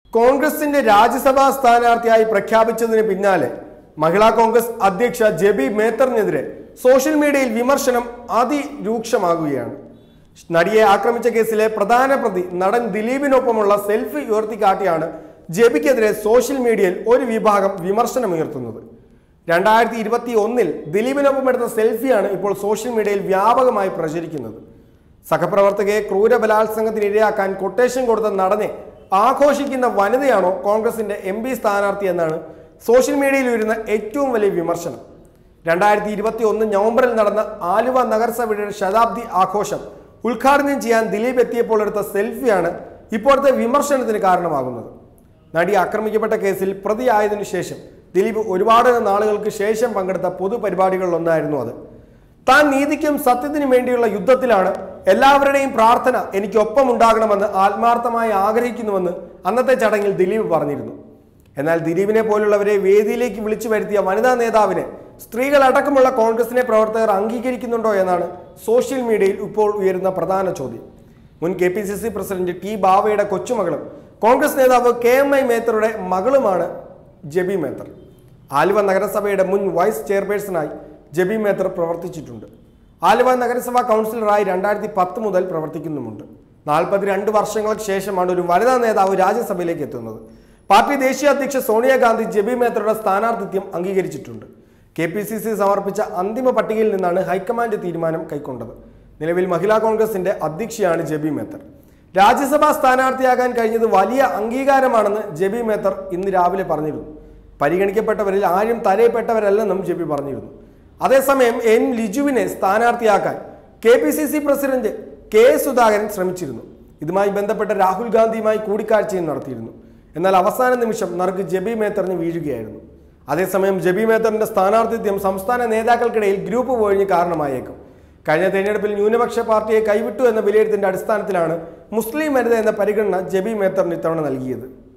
കോൺഗ്രസിന്റെ രാജ്യസഭാ സ്ഥാനാർത്ഥിയായി പ്രഖ്യാപിച്ചതിന് പിന്നാലെ മഹിളാ കോൺഗ്രസ് അധ്യക്ഷ ജെബി മേത്തറിനെതിരെ സോഷ്യൽ മീഡിയയിൽ വിമർശനം അതിരൂക്ഷമാകുകയാണ് നടിയെ ആക്രമിച്ച കേസിലെ പ്രധാന പ്രതി നടൻ ദിലീപിനൊപ്പമുള്ള സെൽഫി ഉയർത്തിക്കാട്ടിയാണ് ജെബിക്കെതിരെ സോഷ്യൽ മീഡിയയിൽ ഒരു വിഭാഗം വിമർശനമുയർത്തുന്നത് രണ്ടായിരത്തി ഇരുപത്തി ഒന്നിൽ ദിലീപിനൊപ്പം എടുത്ത സെൽഫിയാണ് ഇപ്പോൾ സോഷ്യൽ മീഡിയയിൽ വ്യാപകമായി പ്രചരിക്കുന്നത് സഹപ്രവർത്തകയെ ക്രൂര ബലാത്സംഗത്തിന് ഇരയാക്കാൻ കൊട്ടേഷൻ കൊടുത്ത നടനെ ആഘോഷിക്കുന്ന വനിതയാണോ കോൺഗ്രസിന്റെ എം പി സ്ഥാനാർത്ഥി എന്നാണ് സോഷ്യൽ മീഡിയയിൽ വരുന്ന ഏറ്റവും വലിയ വിമർശനം രണ്ടായിരത്തി ഇരുപത്തി ഒന്ന് നവംബറിൽ നടന്ന ആലുവ നഗരസഭയുടെ ശതാബ്ദി ആഘോഷം ഉദ്ഘാടനം ചെയ്യാൻ ദിലീപ് എത്തിയപ്പോൾ എടുത്ത സെൽഫിയാണ് ഇപ്പോഴത്തെ വിമർശനത്തിന് കാരണമാകുന്നത് നടി ആക്രമിക്കപ്പെട്ട കേസിൽ പ്രതിയായതിനു ശേഷം ദിലീപ് ഒരുപാട് നാളുകൾക്ക് ശേഷം പങ്കെടുത്ത പൊതുപരിപാടികളിലൊന്നായിരുന്നു അത് താൻ നീതിക്കും സത്യത്തിനും വേണ്ടിയുള്ള യുദ്ധത്തിലാണ് എല്ലാവരുടെയും പ്രാർത്ഥന എനിക്കൊപ്പം ഉണ്ടാകണമെന്ന് ആത്മാർത്ഥമായി ആഗ്രഹിക്കുന്നുവെന്ന് അന്നത്തെ ചടങ്ങിൽ ദിലീപ് പറഞ്ഞിരുന്നു എന്നാൽ ദിലീപിനെ പോലുള്ളവരെ വേദിയിലേക്ക് വിളിച്ചു വരുത്തിയ വനിതാ നേതാവിനെ സ്ത്രീകളടക്കമുള്ള കോൺഗ്രസിനെ പ്രവർത്തകർ അംഗീകരിക്കുന്നുണ്ടോ എന്നാണ് സോഷ്യൽ മീഡിയയിൽ ഇപ്പോൾ ഉയരുന്ന പ്രധാന ചോദ്യം മുൻ K P C C president T ബാവയുടെ കൊച്ചുമകളും കോൺഗ്രസ് നേതാവ് കെ എം ഐ മേത്തറുടെ മകളുമാണ് ജെബി മേത്തർ ആലുവ നഗരസഭയുടെ മുൻ വൈസ് ചെയർപേഴ്സണായി ജെബി മേത്തർ പ്രവർത്തിച്ചിട്ടുണ്ട് ആലുവ നഗരസഭാ കൗൺസിലറായി രണ്ടായിരത്തി പത്ത് മുതൽ പ്രവർത്തിക്കുന്നുമുണ്ട് നാൽപ്പത്തിരണ്ട് വർഷങ്ങൾക്ക് ശേഷമാണ് ഒരു വനിതാ നേതാവ് രാജ്യസഭയിലേക്ക് എത്തുന്നത് പാർട്ടി ദേശീയ അധ്യക്ഷ സോണിയാഗാന്ധി ജെബി മേത്തറുടെ സ്ഥാനാർത്ഥിത്വം അംഗീകരിച്ചിട്ടുണ്ട് കെ പി സി സി സമർപ്പിച്ച അന്തിമ പട്ടികയിൽ നിന്നാണ് ഹൈക്കമാൻഡ് തീരുമാനം കൈക്കൊണ്ടത് നിലവിൽ മഹിളാ കോൺഗ്രസിന്റെ അധ്യക്ഷയാണ് ജെബി മേത്തർ രാജ്യസഭാ സ്ഥാനാർത്ഥിയാകാൻ കഴിഞ്ഞത് വലിയ അംഗീകാരമാണെന്ന് ജെബി മേത്തർ ഇന്ന് രാവിലെ പറഞ്ഞിരുന്നു പരിഗണിക്കപ്പെട്ടവരിൽ ആരും തരയപ്പെട്ടവരല്ലെന്നും ജെബി പറഞ്ഞിരുന്നു അതേസമയം എൻ ലിജുവിനെ സ്ഥാനാർത്ഥിയാക്കാൻ K P C C president K Sudhakaran ശ്രമിച്ചിരുന്നു ഇതുമായി ബന്ധപ്പെട്ട രാഹുൽ ഗാന്ധിയുമായി കൂടിക്കാഴ്ചയും നടത്തിയിരുന്നു എന്നാൽ അവസാന നിമിഷം നറുക്ക് ജെബി മേത്തറിന് വീഴുകയായിരുന്നു അതേസമയം ജെബി മേത്തറിന്റെ സ്ഥാനാർത്ഥിത്വം സംസ്ഥാന നേതാക്കൾക്കിടയിൽ ഗ്രൂപ്പ് പോയിഞ്ഞ് കാരണമായേക്കും കഴിഞ്ഞ തെരഞ്ഞെടുപ്പിൽ ന്യൂനപക്ഷ പാർട്ടിയെ കൈവിട്ടു എന്ന വിലയിരുത്തിന്റെ അടിസ്ഥാനത്തിലാണ് മുസ്ലിം വനിത എന്ന പരിഗണന ജെബി മേത്തറിന് ഇത്തവണ നൽകിയത്